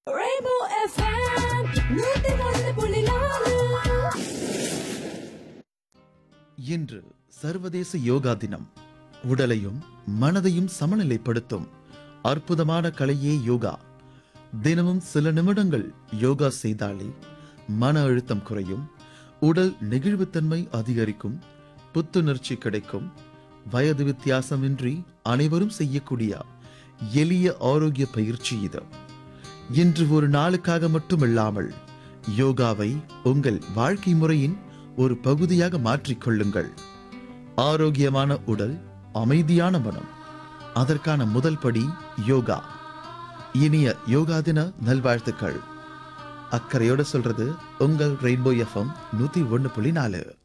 Rainbow FM, நூத்தி ஒன்று புள்ளி நாலு இன்று சர்வதேச யோகா தினம் உடலையும் மனதையும் சமநிலைப்படுத்தும் அற்புதமான கலையே யோகா தினமும் சில நிமிடங்கள் யோகா செய்தாலே மன அழுத்தம் குறையும் உடல் நெகிழ்வுத்தன்மை அதிகரிக்கும் புத்துணர்ச்சி கிடைக்கும் வயது வித்தியாசமின்றி அனைவரும் செய்யக்கூடிய எளிய ஆரோக்கிய பயிற்சி இது இன்று ஒரு நாளுக்காக மட்டுமில்லாமல் யோகாவை உங்கள் வாழ்க்கை முறையின் ஒரு பகுதியாக மாற்றிக்கொள்ளுங்கள் ஆரோக்கியமான உடல் அமைதியான மனம் அதற்கான முதல் படி யோகா இனிய யோகா தின நல்வாழ்த்துக்கள் அக்கறையோட சொல்றது உங்கள் ரெயின்போ எஃப்எம் நூத்தி ஒன்னு புள்ளி நாலு